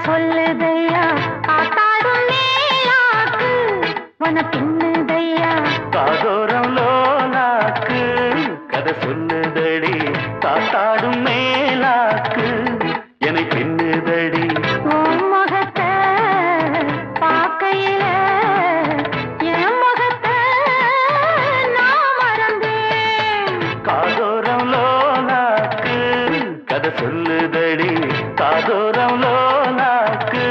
சொல்லுதையா காத்தாடும் மேலாக்கு உன பின்னுதையா காதோரம் லோலாக்கு கதை சொல்லுதடி காத்தாடும் மேலாக்கு என்னை பின்னுதடி உன் முகத்தை பார்க்கையில என் முகத்தை நான் மறந்தேன் காதோரம் லோலாக்கு கதை சொல்லுதடி காதோரம் லோலாக்கு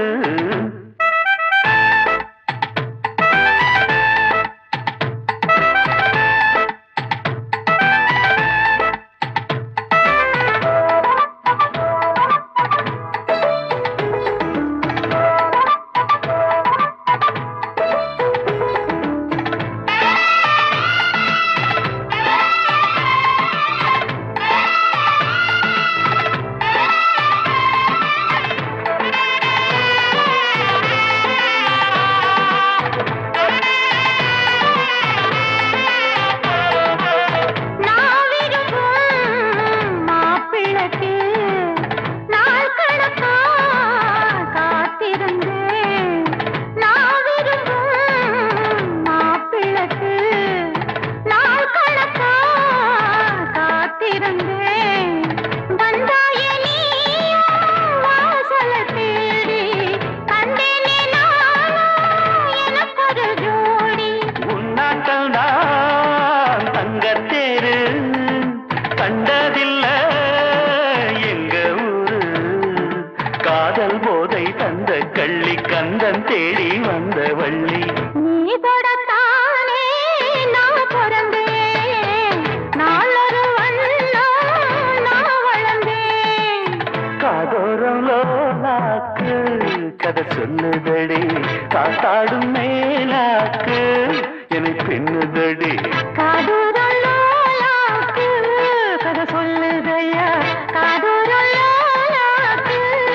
நான் விரும்பும் மாப்பிள்ளைக்கு நாள் கணக்கா காத்திருந்தேன் நான் விரும்பும் மாப்பிள்ளைக்கு நாள் கணக்கா காத்திருந்தேன் வந்தாய நீயும் வாசல தேடி கண்டேனே நானும் எனக்கொரு ஜோடி உன்னாட்டம் தான் தங்கத்தேரு கண்டதில்ல எங்க ஊரு காதல் போதை தந்த கள்ளி கந்தன் தேடி வந்த வள்ளி நீ தொடத்தானே நான் பிறந்தேன் நாளொரு வண்ணம் நான் வளர்ந்தேன் காதோரம் லோலாக்கு கதை சொல்லுதடி காத்தாடும் மேலாக்கு என்னை பின்னுதடி காதூரம் லோலாக்கு கதை சொல்லுதையா காதூரம் லோலாக்கு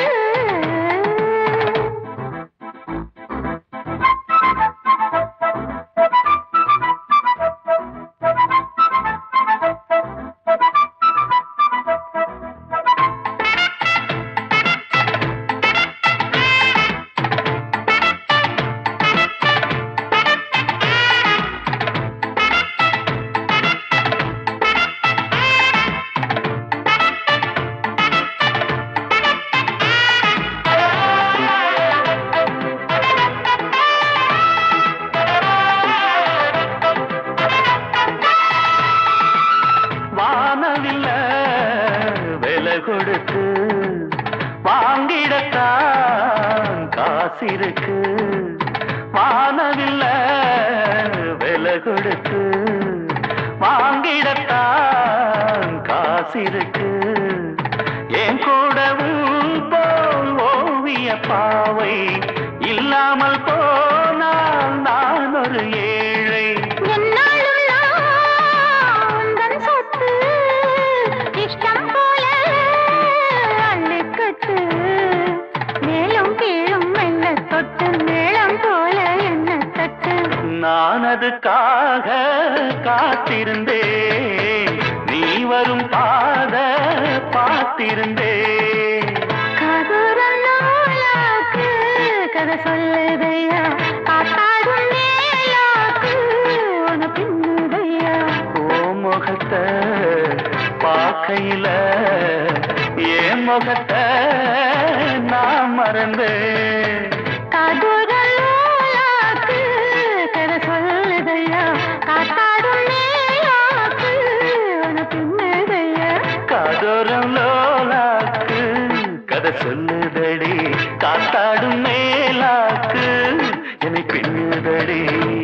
வானவில்ல விலை கொடுத்து வாங்கிடத்தான் காசிருக்கு வானவில்ல விலை கொடுத்து வாங்கிடத்தான் காசிருக்கு என் கூடவும் போல் ஓவிய பாவை இல்லாமல் போனால் நான் ஒரு ஏழை என்னாலும் நான் உந்தன் சொத்து இஷ்டம் போல அள்ளிக்கட்டு மேலும் கீழும் மெல்ல தொட்டு மேளம் போல என்ன தட்டு நான் அதுக்காக காத்திருந்தேன் நீ வரும் பாத பார்த்திருந்தேன் காதூரம் நூலாக்கு கதை சொல்லுதையா காத்தாடும் மேலாக்கு உன பின்னுதையா ஓ முகத்தை பார்க்கையில என் முகத்தை நான் மறந்தேன் காதூரம் நூலாக்கு கதை சொல்லுதையா காத்தாடும் மேலாக்கு உன பின்னுதையா காதோரம் லோலாக்கு கதை சொல்லுதடி காத்தாடும் மேலாக்கு என்னை பின்னுதடி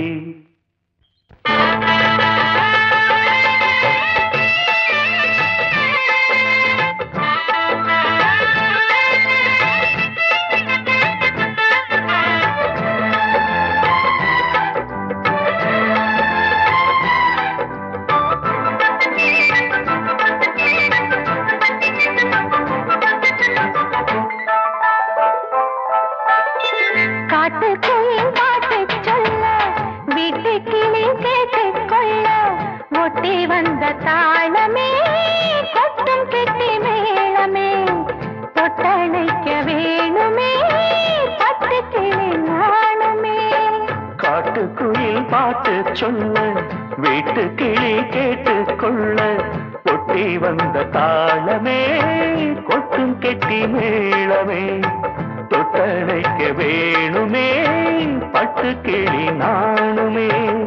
காட்டுக்குயில் பாட்டு சொல்ல வீட்டு கிளி கேட்டுக் கொள்ள ஒட்டி வந்த தாளமே கொட்டும் கெட்டி மேளமே தொட்டணைக்க வேணுமே பட்டு கிளி நாணுமே காட்டுக்குயில் பாட்டு சொல்ல வீட்டு கிளி கேட்டு கொள்ள ஒட்டி வந்த தாளமே கொட்டும் கெட்டி மேளமே தொட்டணைக்க வேணுமே பட்டு கிளி நாணுமே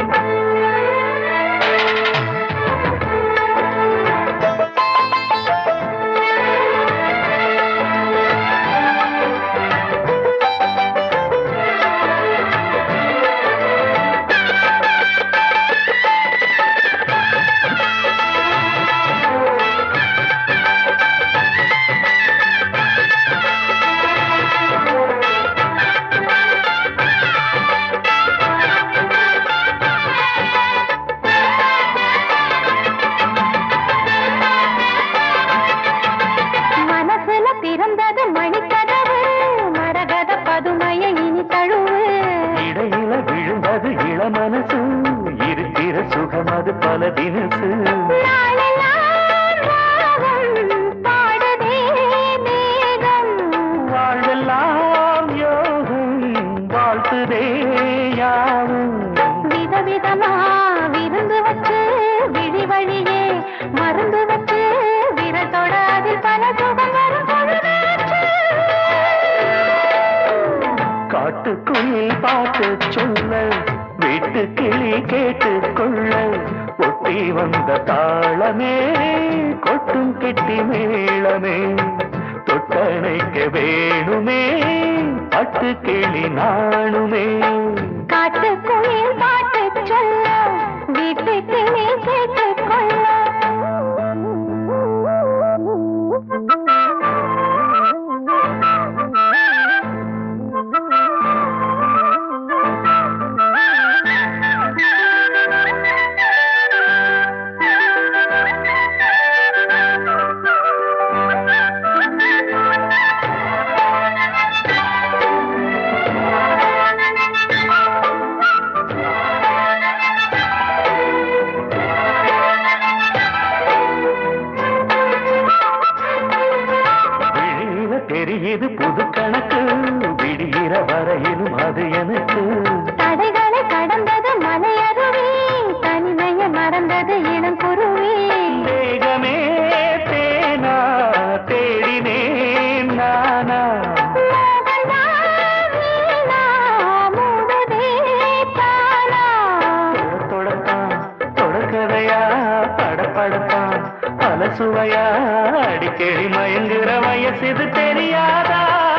மனசுல பிறந்தது மணிக்கதவு மரகத பதுமைய இனி தழுவு இடையில விழுந்தது இளமனசு இருக்கிற சுகம் அது பல தினசு நாளெல்லாம் ராகம் பாடுதே மேகம் வாழ்வெல்லாம் யோகம் வாழ்த்துதே யாவும் விதவிதமா விருந்து வச்சு விழி வழியே மருந்து வச்சு விரல் தொடாதில் பல சுகம் வரும் பொழுதாச்சு. காட்டுக்குயில் பாட்டு சொல்ல வீட்டு கிளி கேட்டு கொள்ள ஒட்டி வந்த தாளமே கொட்டும் கெட்டி மேளமே தொட்டணைக்க வேணுமே பட்டு கிளி நாணுமே காட்டுக்குயில் பாட்டு சொல்ல வீட்டுக்கு நீ விழியில தெரியுது புது கணக்கு விடிகிற வரையிலும் அது எனக்கு தடைகளை கடந்தது மலையருவி தனிமைய மறந்தது இளம் குருவி வேகமே தேனா தேடினேன் நானா மோகன்தான் வீணா, மூடுதே தானா. தொடத்தான் தொடக்கதையா படப்படத்தான் பல சுவையா அடிக்கடி மயங்குற வயசு இது தெரியாதா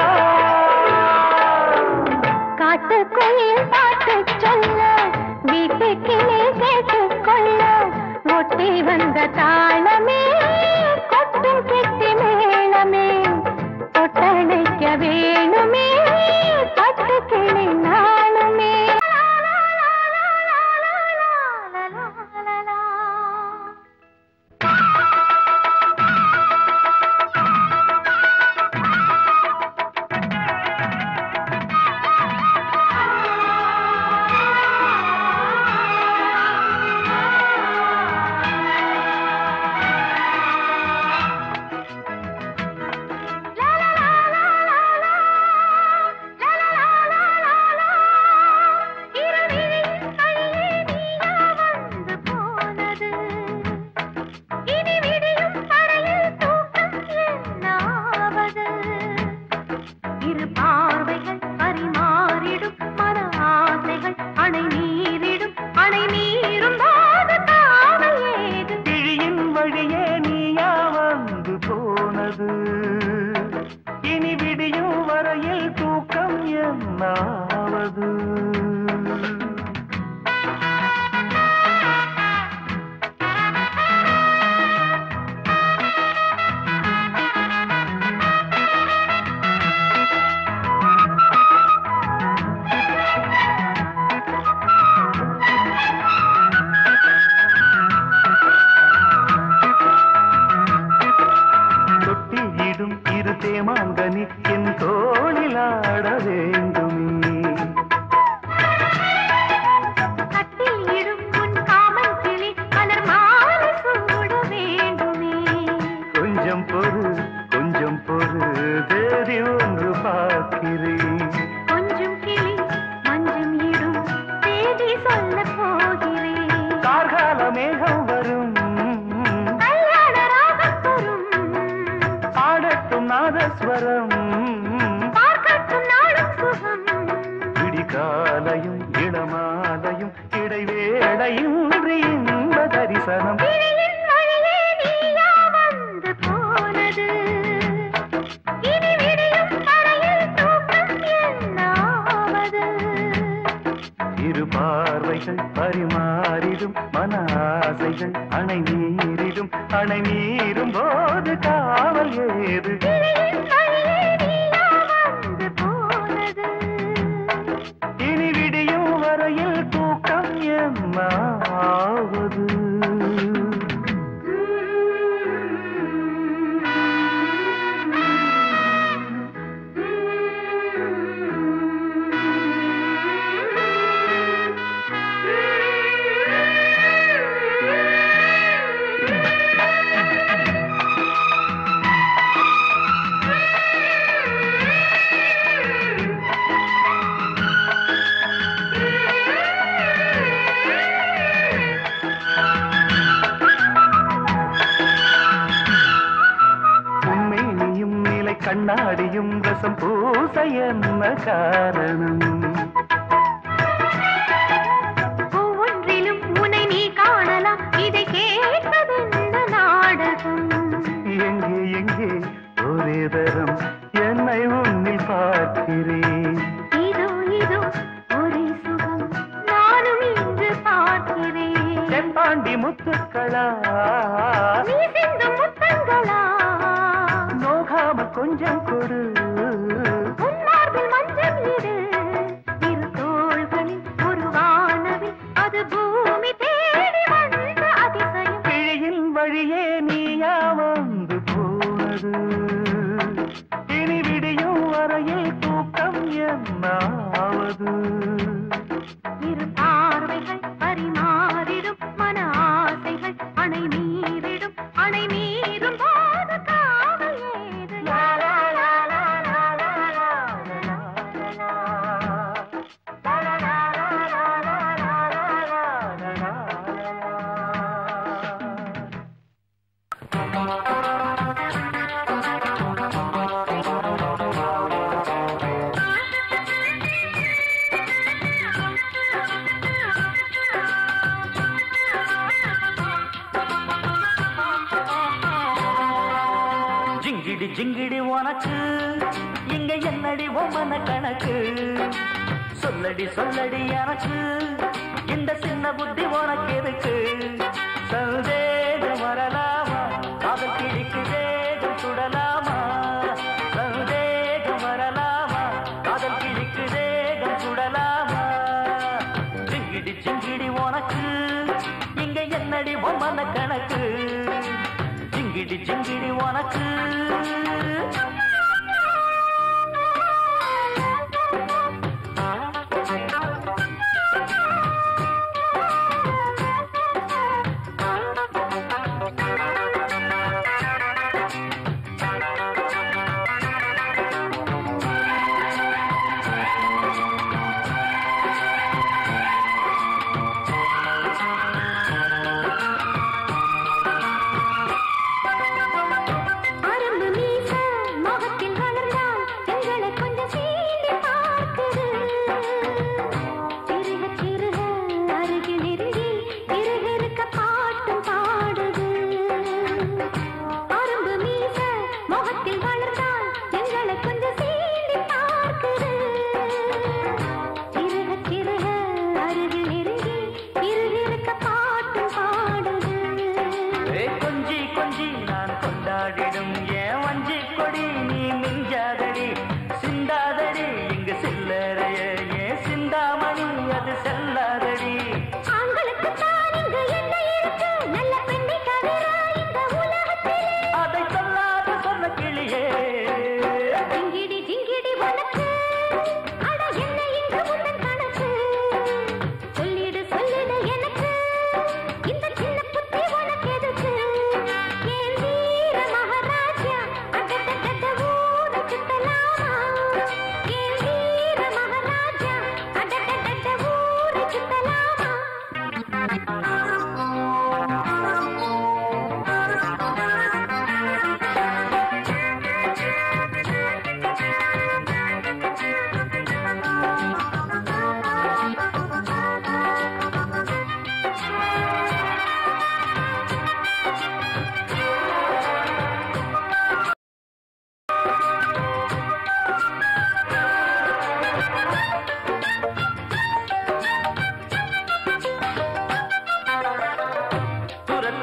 காட்டுக்குயில் பாட்டு சொல்ல வீட்டுக்கு நீ கேட்டுக்கொள்ள ஒட்டி வந்த தாளமே கொட்டும் கெட்டி மேளமே தொட்டணைக்க வேணுமே பட்டு கிளி நாளுமே பரிமாறிடும் மன ஆசைகள் அணை மீறிடும் அணை மீறும் போது காவல் ஏது விழியின் வழியே நீயா வந்து போனது இனி விடியும் வரையில் தூக்கம் என்ன ஆவது உண்மையும் நிலை கண்ணாடியும் ரசம் பூச என்ன காரணம் ஒவ்வொன்றிலும் உன்னை நீ காணலாம் இதை கேட்பதென்ன நாடகம் எங்கே எங்கே ஒரே தரம் என்னை உன்னில் பார்க்கிறேன் இதோ இதோ ஒரே சுகம் நானும் இன்று பார்க்கிறேன் செம்பாண்டி முத்துக்களா நீ சிந்தும் முத்தங்களா நோகாம கொஞ்சம் கொடு உன் மார்பில் மஞ்சள் இடு இரு தோள்களில் ஒரு வானவில் அது பூமி தேடி வந்த அதிசயம் கிழியின் வழியே நீயா வந்து போனது இனி விடியும் வரையில் தூக்கம் என்னாவது இரு பார்வைகள் பரிமாறிடும் மன ஆசைகள் அணை மீறிடும் அணை மீறும் போது காவல் ஏது லா, லா, லா, லா, லா, லா, லா, லா, லா, லா. லா, லா, லா, லா, லா, லா, லா, லா, லா. ஜிங்கிடி ஜிங்கிடி உனக்கு இங்க என்னடி ஒம்மன கணக்கு சொல்லடி சொல்லடி எனக்கு இந்த சின்ன புத்தி உனக்கு எதுக்கு சந்தேகம் வரலாமா காதல் கிழிக்கு தேகம் சுடலாமா சந்தேகம் வரலாமா காதல் கிழிக்கு தேகம் சுடலாமா ஜிங்கிடி ஜிங்கிடி உனக்கு இங்க என்னடி ஒம்மன கணக்கு ஜிங்கிடி ஜிங்கிடி உனக்கு அரும்பு மீசை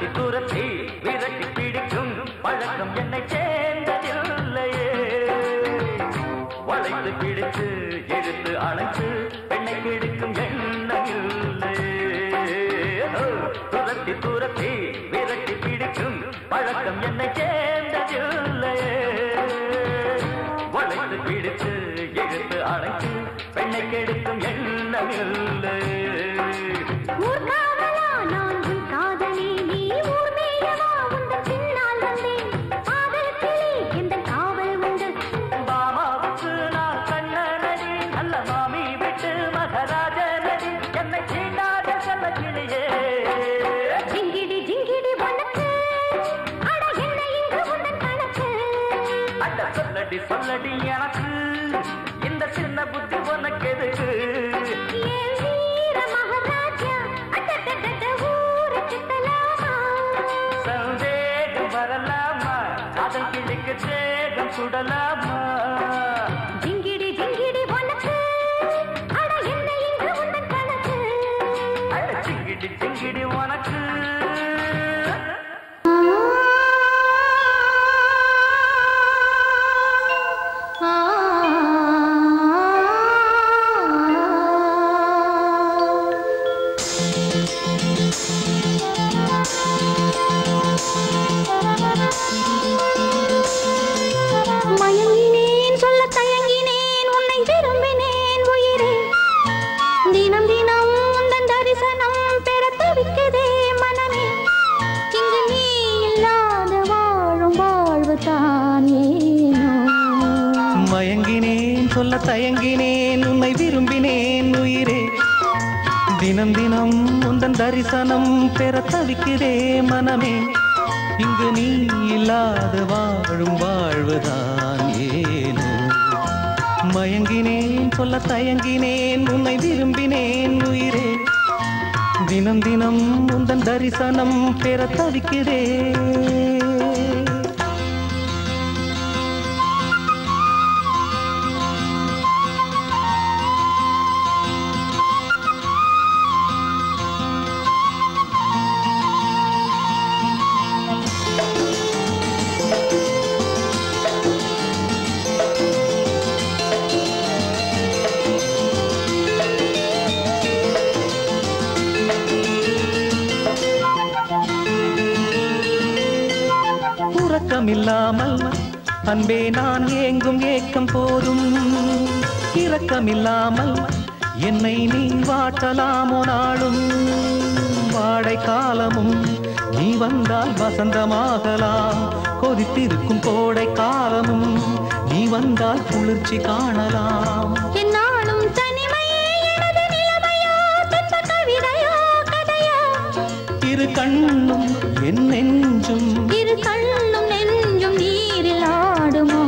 துரத்தி துரத்தி விரட்டி பிடிக்கும் பழக்கம் என்னை சேர்ந்ததில்லையே வளைத்து பிடித்து இழுத்து அழைத்து பெண்ணை பிடிக்கும் எண்ணம் இல்லையே துரத்தி துரத்தி விரட்டி பிடிக்கும் பழக்கம் என்னை சேர்ந்ததில்லையே வளைத்து பிடித்து இழுத்து அழைத்து பெண்ணை கெடுக்கும் எண்ணம் இல்லையே ஊர்காவலா நான் உன் காதலி நீ ஊர் மேயவா உந்தன் பின்னால் வந்தேன் காதல் கிளி எந்தன் காவல் உண்டு மாமாவுக்கு நான் கண்ணனடி நல்ல மாமி விட்டு மகராஜனடி என்னை சீண்டாத செல்ல கிளியே ஜிங்கிடி ஜிங்கிடி உனக்கு அட என்ன இங்கு உந்தன் கணக்கு அட சொல்லடி சொல்லடி எனக்கு இந்த சின்ன புத்தி உனக்கு எதுக்கு ஏன் வீர மகாராஜா அடடடட ஊரு சுத்தலாமா சந்தேகம் வரலாமா காதல் கிளிக்கு தேகம் சுடலாமா ஜிங்கிடி ஜிங்கிடி உனக்கு அட என்ன இங்கு உந்தன் கணக்கு அட சிங்கிடி சிங்கிடி உனக்கு மயங்கினேன் சொல்ல தயங்கினேன் உன்னை விரும்பினேன் உயிரே தினம் தினம் உந்தன் தரிசனம் பெற தவிக்குதே மனமே இங்கு நீ இல்லாத வாழும் வாழ்வு தான் ஏனோ மயங்கினேன் சொல்ல தயங்கினேன் உன்னை விரும்பினேன் உயிரே தினம் தினம் உந்தன் தரிசனம் பெற தவிக்கிறே மனமே இங்கு நீ இல்லாத வாழும் வாழ்வுதான் ஏனோ மயங்கினேன் சொல்ல தயங்கினேன் உன்னை விரும்பினேன் உயிரே தினம் தினம் உந்தன் தரிசனம் பெற தவிக்கிறேன் உறக்கமில்லாமல் அன்பே நான் ஏங்கும் ஏக்கம் போதும் இரக்கமில்லாமல் என்னை நீ வாட்டலாமோ நாளும் வாடை காலமும் நீ வந்தால் வசந்தமாகலாம் கொதித்திருக்கும் கோடை காலமும் நீ வந்தால் குளிர்ச்சி காணலாம் என்னாலும் தனிமையே எனது நிலைமையோ துன்ப கவிதையோ கதையோ இரு கண்ணும் என் நெஞ்சும் இரு கண்ணும் நெஞ்சும் நீரில் ஆடுமோ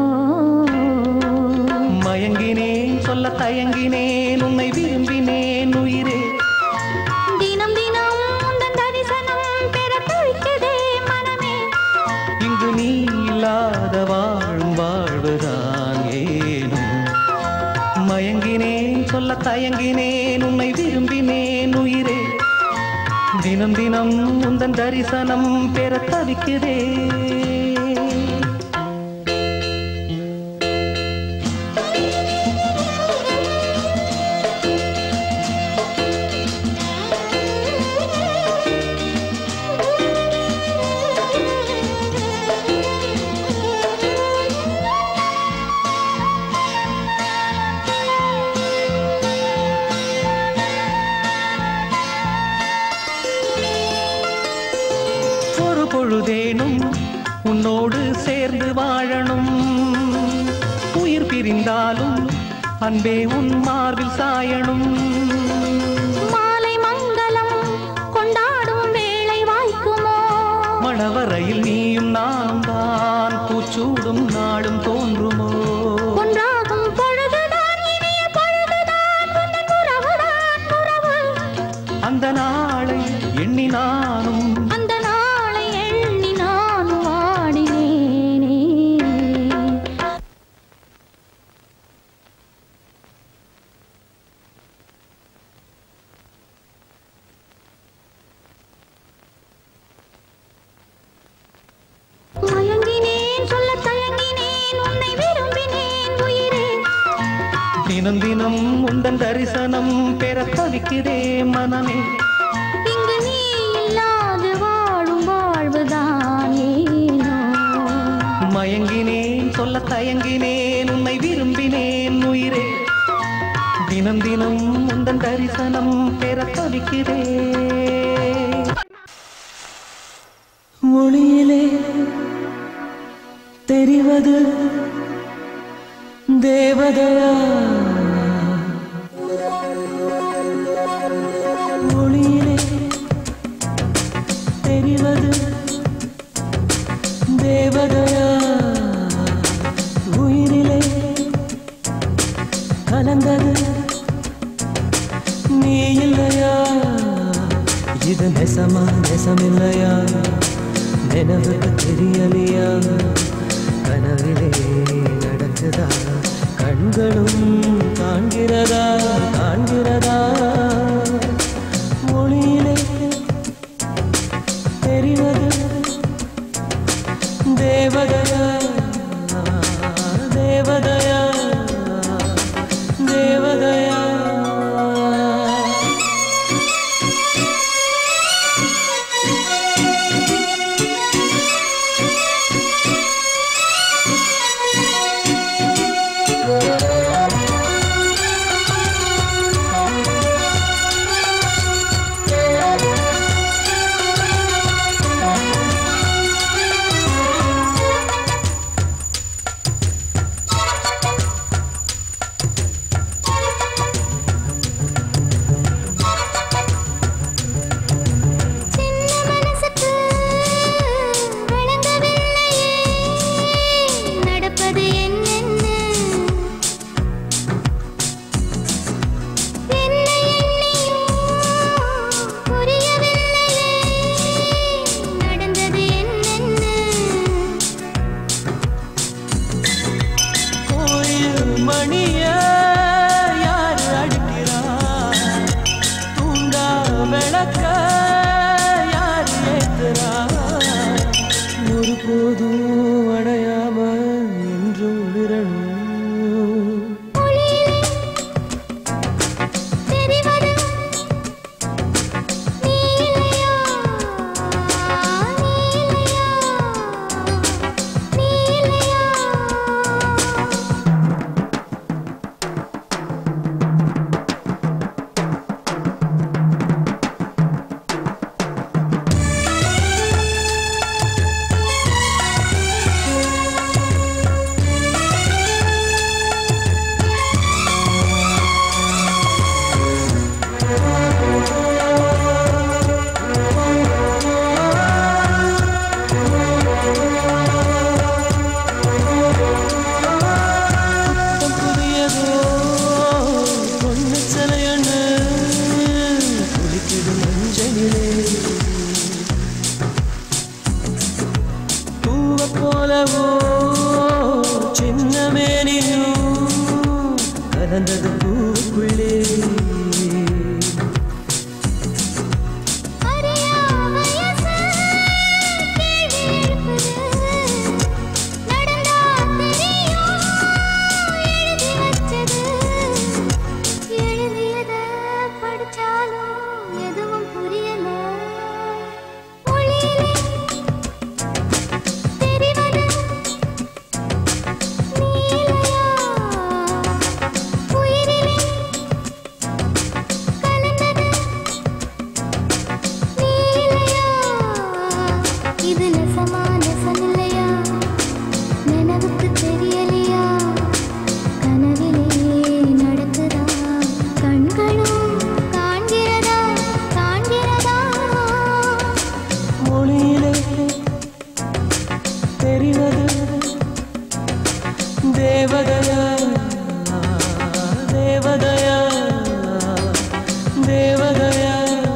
மயங்கினேன் சொல்ல தயங்கினேன் உன்னை விரும்பினேன் உயிரே தினம் தினம் உந்தன் தரிசனம் பெற துடிக்குதே மனமே இங்கு நீ இல்லாத வாழும் வாழ்வுதான் ஏனோ மயங்கினேன் சொல்ல தயங்கினேன் உன்னை விரும்பினேன் உயிரே தினம் தினம் உந்தன் தரிசனம் பெற தவிக்கிறேன் ஒரு பொழுதேனும் உன்னோடு சேர்ந்து வாழணும் உயிர் பிரிந்தாலும் அன்பே உன் மார்பில் சாயணும் மாலை மங்களம் கொண்டாடும் வேளை வாய்க்குமோ மணவரையில் நீயும் நானும் தான் பூச்சூடும் நாடும் தோன்றுமோ ஒன்றாகும் பொழுதுதான் இனிய பொழுதுதான் உந்தன் உறவுதான் உறவு அந்த நாளை எண்ணி நானும் அந்த நாளை எண்ணி நான் வாடினேனே தினம் தினம் உந்தன் தரிசனம் பெற தவிக்கிறே மனமே இங்கு நீ இல்லாது வாழும் வாழ்வுதான் ஏனோ மயங்கினேன் சொல்ல தயங்கினேன் உன்னை விரும்பினேன் உயிரே தினம் தினம் உந்தன் தரிசனம் பெற தவிக்கிறேன் ஒளியிலே தெரிவது தேவதையா ஒளியிலே தெரிவது தேவதையா உயிரிலே கலந்தது நீ இல்லையா இது நெசமா நெசமில்லையா நினைவுக்கு தெரியலையா கனவிலே நடக்குதா கண்களும் காண்கிறதா காண்கிறதா மொழியிலே தெரிவது தேவதையா தேவதையா தேவதையா சின்ன மனசுக்கு விளங்கவில்லையே நடப்பது என்னென்ன என்னை எண்ணியும் புரியவில்லையே நடந்தது என்னென்ன கோயில் மணிய யார் அடிக்கிறா தூண்டா விளக்க யார் ஏத்துறா ஒரு போதும் அடையாம என்றும் விரணும் ஒளியிலே தெரிவது நீ இல்லையா நீ இல்லையா நீ இல்லையா புத்தம் புதியதோ பொண்ணு சிலையண்ணு குளிக்குது மஞ்சளிலே பூவ போலவோ சின்ன மேனியும் கலந்தது பூக்குள்ளே அறியா வயசு கேள்வி எழுப்புது நடந்தா தெரியும் எழுதி வச்சது எழுதியத படிச்சாலும் எதுவும் புரியல ஒளியிலே தெரிவது நீ இல்லையா உயிரிலே கலந்தது நீ இல்லையா இது நெசமா நெசமில்லையா நினைவுக்கு தெரியலையா கனவிலே நடக்குதா கண்களும் காண்கிறதா காண்கிறதா மொழியிலே தெரிவது தேவதையா தேவதையா தேவதையா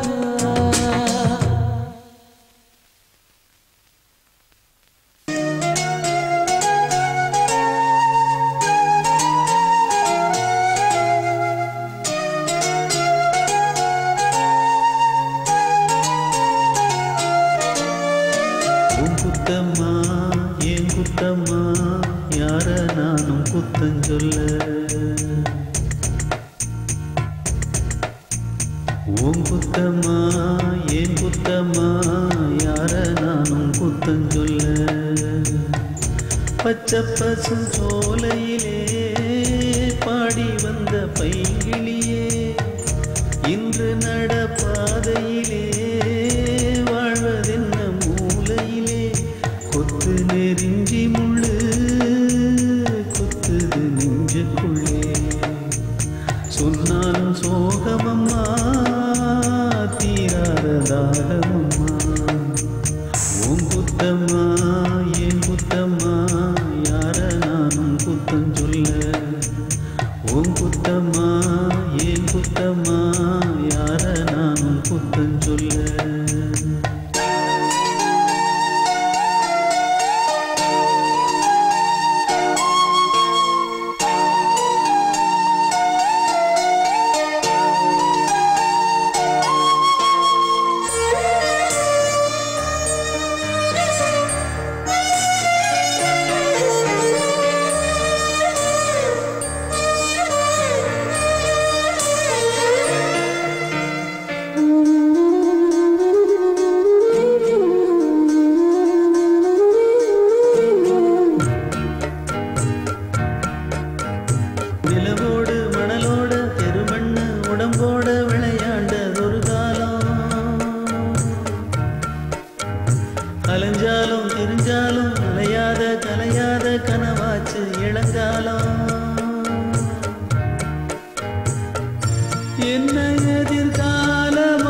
உன் குத்தம்மா என் குத்தம்மா யார நானும் குத்தஞ்சொல்ல பச்சை பசு சோலையிலே பாடி வந்த பைங்கிளியே இன்று நடப்பாதையிலே வாழ்வதென்ன மூலையிலே கொத்து நெறிஞ்சி முள்ளு கொத்துது நெஞ்சுக்குள்ளே சொன்னாலும் சோகமம்மா தீராத தாகமம்மா உன் குத்தம்மா என் குத்தம்மா யார நானும் குத்தம் சொல்ல உன் குத்தம்மா என் குத்தம்மா யார நானும் குத்தம் சொல்ல நிலவோடு மணலோட தெருமண்ணு உடம்போட விளையாண்டதொரு காலம் அலைஞ்சாலும் திரிஞ்சாலும் அலையாத கலையாத கனவாச்சு இளங்காலம் என்ன எதிர்காலமோ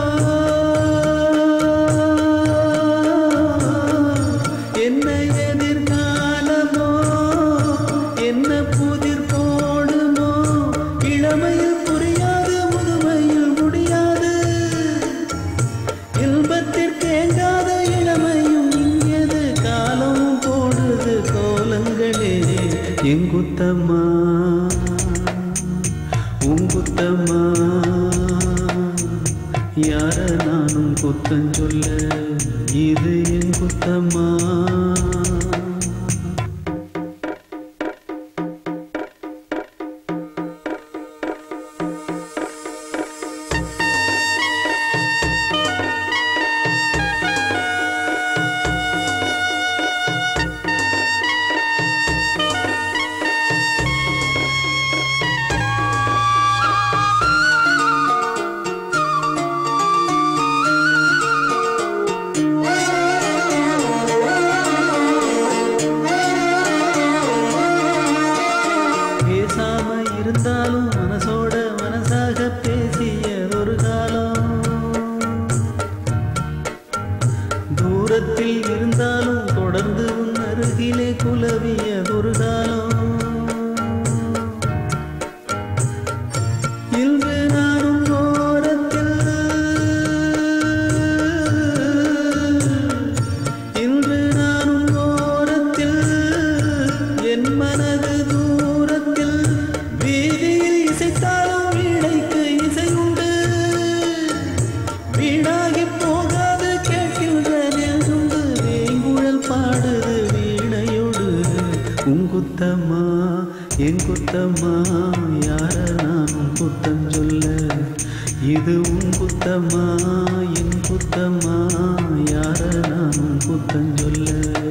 என்ன எதிர்காலமோ என்ன புதிர் போடுமோ இளமையில் புரியாது முதுமையில் முடியாது இன்பத்திற்கேங்காத இளமையும் இங்கேது காலம் போடுது கோலங்களே எங்குத்தம்மா உங்குத்தம்மா யார நானும் குத்தம் சொல்ல இது என் குத்தம்மா பேசாம இருந்தாலும் மனசோட மனசாக பேசிய ஒரு காலம் தூரத்தில் இருந்தாலும் தொடர்ந்து உன் அருகிலே குலவியதொரு காலம் இன்று நானும் ஓரத்தில் இன்று நானும் ஓரத்தில் என் மனது தூரத்தில் வீதியில் இசைத்தாலும் வீணைக்கு இசை உண்டு வீணாகி போகாது கேட்கின்ற நெஞ்சுண்டு வேங்குழல் பாடுது வீணையோடு உங்குத்தம்மா என் குத்தம்மா யார நானும் குத்தம் சொல்ல இது உன் குத்தம்மா என் குத்தம்மா யார நானும் குத்தம் சொல்ல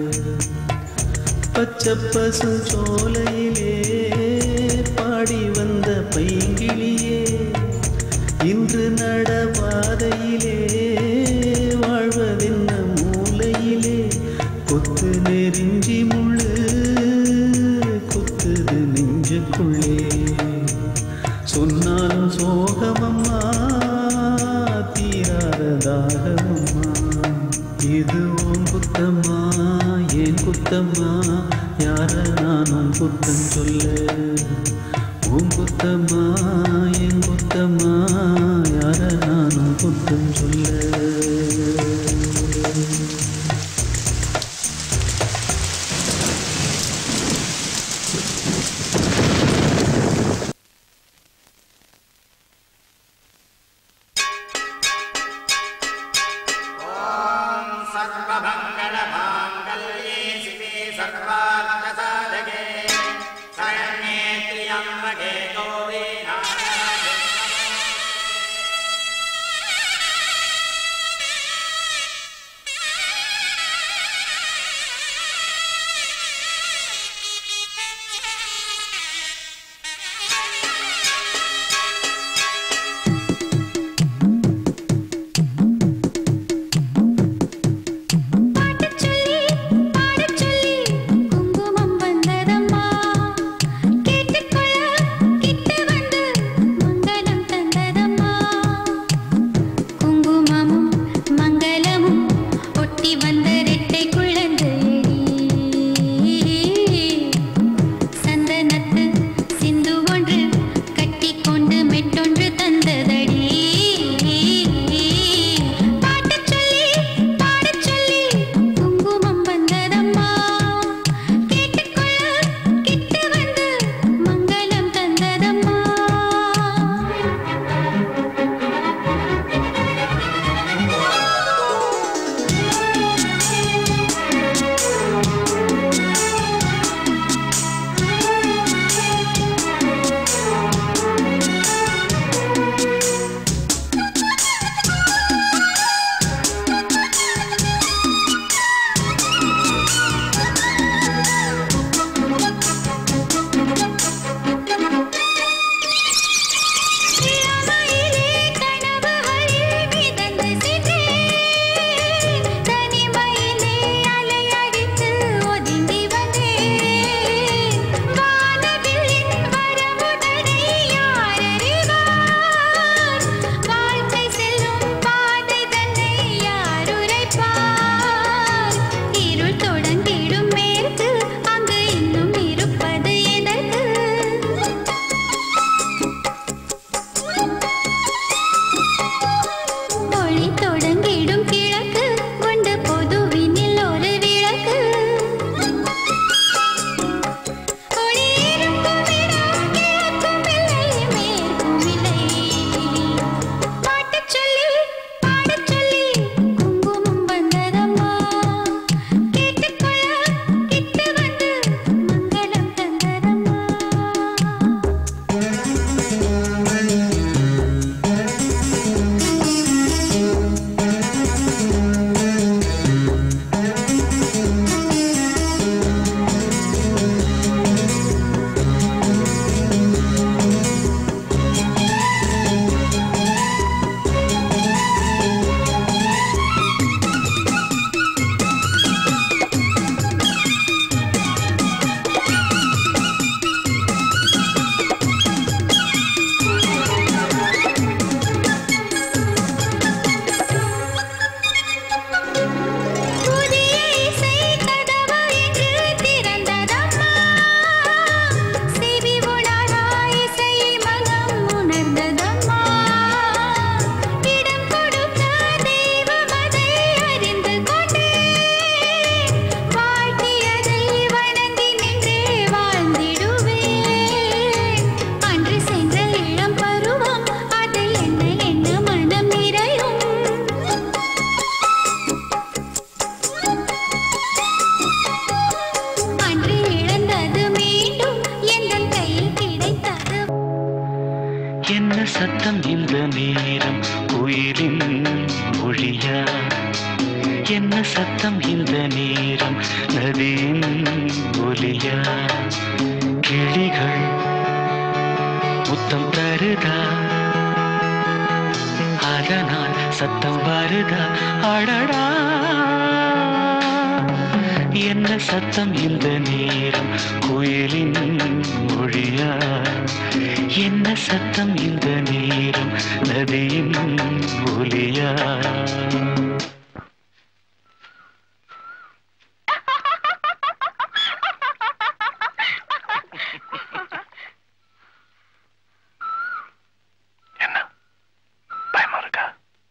பச்சை பசு சோலையிலே பாடி வந்த பைங்கிளியே இன்று நடவாதையிலே வாழ்வதென்ன மூலையிலே கொத்து நெறிஞ்சி முள்ளு குத்துது நெஞ்சுக்குள்ளே சொன்னாலும் சோகமம்மா தீராத தாகமம்மா இது உன் குத்தம்மா ஏன் குத்தம்மா யார நானும் குத்தம் சொல்ல உன் குத்தம்மா என் குத்தம்மா யார நானும் குத்தம் சொல்ல सर्वमङ्गलमाङ्गल्ये शिवे सर्वार्थसाधके शरण्ये त्र्यम्बके गौरी नारायणे என்ன சத்தம் இந்த நேரம் நதியின் ஒலியா கிளிகள் முத்தம் தருதா அதனால் சத்தம் வருதா அடடா என்ன சத்தம் இந்த நேரம் குயிலின் மொழியா என்ன சத்தம் இந்த நேரம் நதியின் ஒலியா என்ன பயமா இருக்கா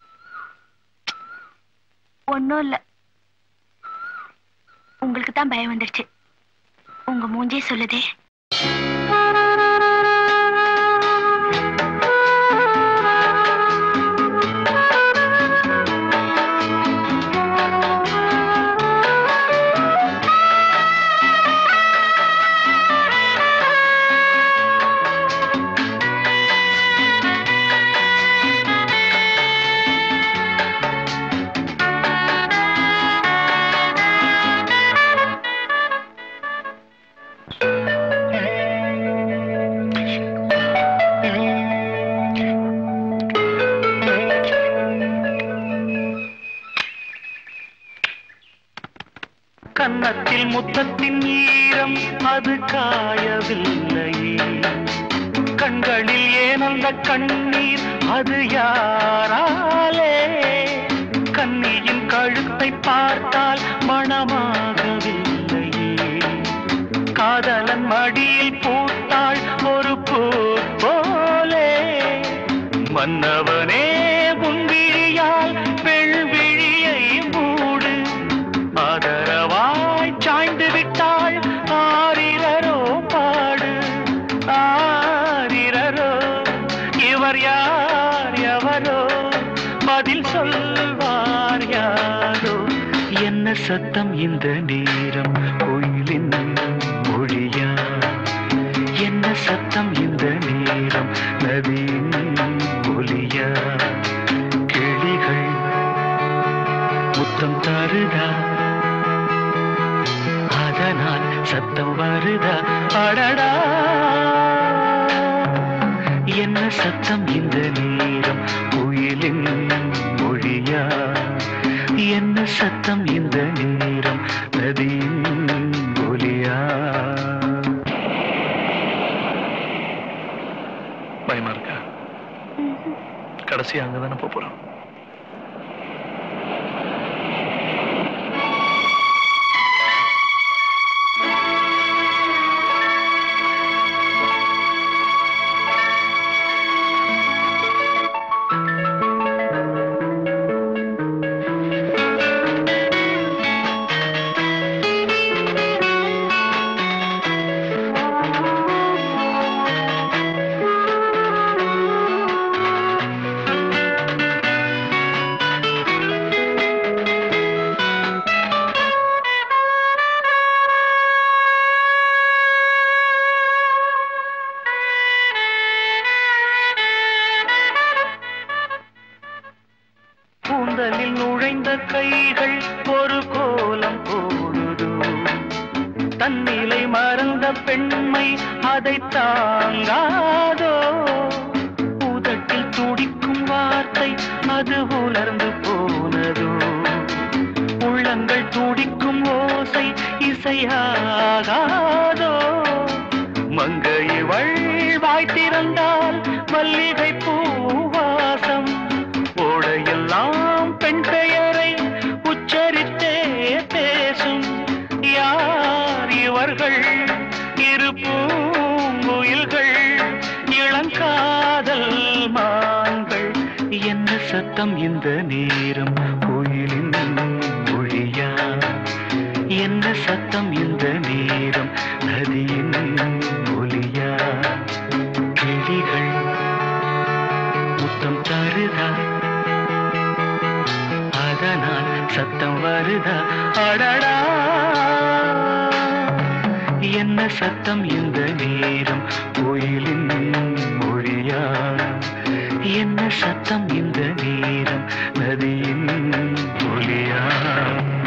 ஒன்றும் இல்லை உங்களுக்கு தான் பயம் வந்துருச்சு உங்க மூஞ்சே சொல்லுதே கன்னத்தில் முத்தத்தின் ஈரம் அது காயவில்லையே கண்களில் ஏன் அந்த கண்ணீர் அது யாராலே கண்ணியின் கழுத்தை பார்த்தால் மணமாகவில்லையே காதலன் மடியில் பூத்தாள் ஒரு பூ போலே மன்னவனே உன் விழியால் பெண்விழியை மூடு ஆதரவாய் சாய்ந்து விட்டாள் ஆரிரரோ பாடு ஆரிரரோ இவர் யார் எவரோ பதில் சொல்வார் யாரோ என்ன சத்தம் இந்த நேரம் கோயிலின் மொழியா என்ன சத்தம் இந்த நேரம் நதியின் ஒலியா கிளிகள் முத்தம் தருதா அதனால் சத்தம் வருதா அடடா என்ன சத்தம் இந்த நேரம் குயிலின் மொழியா என்ன சத்தம் இந்த நேரம் நதியின் ஒலியா பயமா இருக்கா கடைசி அங்கதானே போப் போறோம் கூந்தலில் நுழைந்த கைகள் ஒரு கோலம் போடுதோ தன்னிலை மறந்த பெண்மை அதை தாங்காதோ உதட்டில் துடிக்கும் வார்த்தை அது உலர்ந்து போனதோ உள்ளங்கள் துடிக்கும் ஓசை இசையாகாதோ மங்கையவள் வாய் திறந்தால் மல்லிகை பூவாசம் ஓடையெல்லாம் பெண் பெயரை உச்சரித்தே பேசும் யார் இவர்கள் இரு பூங்குயில்கள் இளங்காதல் மான்கள் என்ன சத்தம் இந்த நேரம் கோயிலின் மொழியா என்ன சத்தம் இந்த நேரம் நதியின் ஒலியா கிளிகள் முத்தம் தருதா அதனால் சத்தம் வருதா அடடா என்ன சத்தம் இந்த நேரம் கோயிலின் மொழியா என்ன சத்தம் இந்த நேரம் நதியின் ஒலியா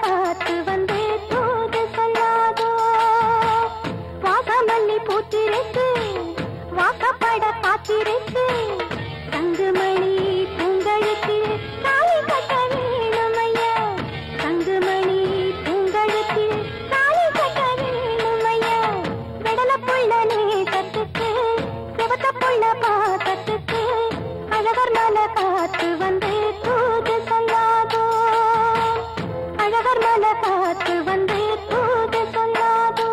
காத்து வந்து தூது சொல்லாதோ வாசமல்லி பூத்திருக்கு வாக்கப்பட காத்திருக்கு தங்குமணி பூங்கழுத்து தாலி கட்ட வேணுமையா தங்குமணி பூங்கழுத்து தாலி கட்ட வேணுமையா விடல புள்ள நேசத்துக்கு சிவத்த புள்ள பாசத்துக்கு அழகர் மலை காத்து வந்து தூது சொல்லாதோ அழகர் மலை காத்து வந்து தூது சொல்லாதோ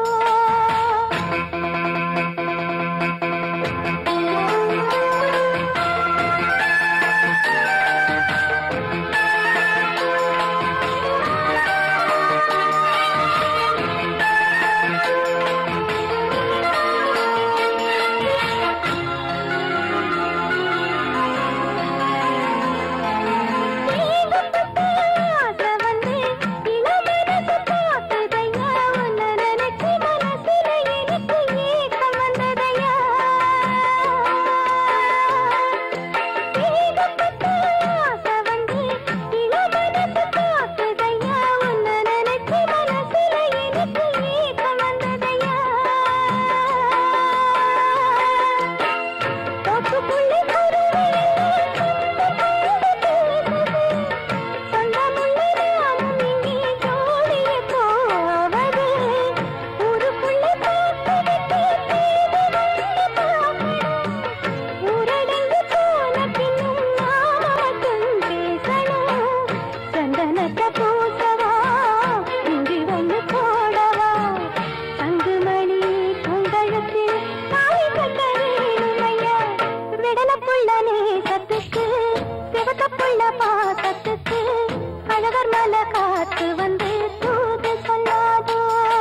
ஆசை வந்து இளமனசு பார்க்குதையா உன்னை நினைச்சு மனசுல எனக்கு ஏக்கம் வந்ததையா ஏகப்பட்ட ஆசை வந்து இளமனசு பார்க்குதையா உன்னை நினைச்சு மனசுல எனக்கு ஏக்கம் வந்ததையா தோப்புக்குள்ளே சொந்தமுள்ள நானும் இங்கே ஜோடிய போவது ஊருக்குள்ளே பார்த்துவிட்டு தேடி வந்து பார்க்கணும் ஊரடங்கு போன பின்னும் நாம மட்டும் பேசணும் சந்தனத்தை பூசவா இங்கு வந்து போடவா தங்குமணி பொங்கழுத்தில் தாலி கட்ட வேணுமையா விடல புள்ள நேசத்துக்கு சிவத்த புள்ள பாசத்துக்கு அழகர் மலை காத்து வந்து தூது சொல்லாதோ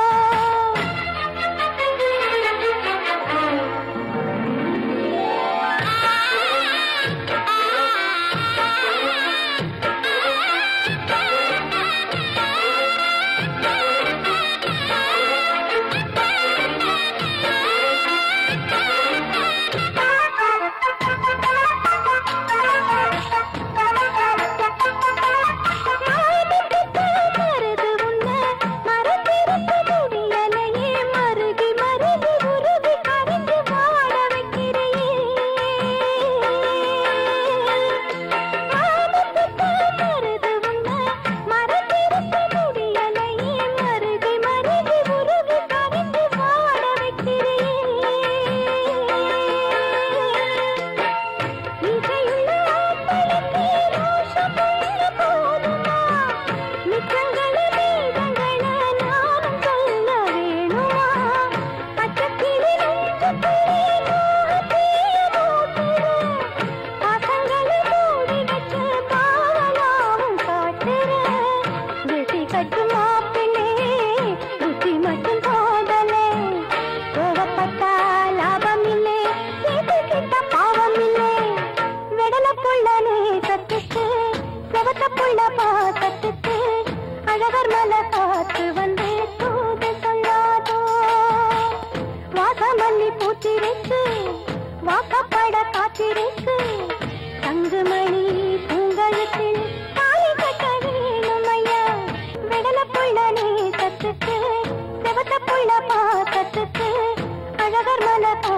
மருது உன்னை மறந்திருக்க முடியலையே மருகி மருகி உருகி கரைந்து வாழ வைக்கிறையே மருது உன்னை மறந்திருக்க முடியலையே மருகி மருகி உருகி கரைந்து வாழ வைக்கிறையே இசையுள்ள ஆட்களுக்கு ரோஷமுள்ள போதுமா மிச்சங்கள வேதங்கள நானும் சொல்ல வேணுமா பச்சக்கிளி நெஞ்சுக்குள்ளே மோகத்தீய மூட்டுற பாசங்களை மூடி வச்சு பாவலாவும் காட்டுற திசை கட்டும் மாப்பிள்ளே புத்தி மட்டும் போதலே கோவப்பட்டா லாபம் இல்லை கேட்டு கிட்ட பாவம் இல்லை விடல புள்ள நேசத்துக்கு செவத்த புள்ள பாசத்துக்கு அழகர் மலை காத்து வந்து தூது சொல்லாதோ வாசமல்லி பூத்திருக்கு வாக்கப்பட காத்திருக்கு தங்குமணி பூங்கழுத்தில் தாலி கட்ட வேணுமையா விடல புள்ள நேசத்துக்கு செவத்த புள்ள பாசத்துக்கு அழகர் மலை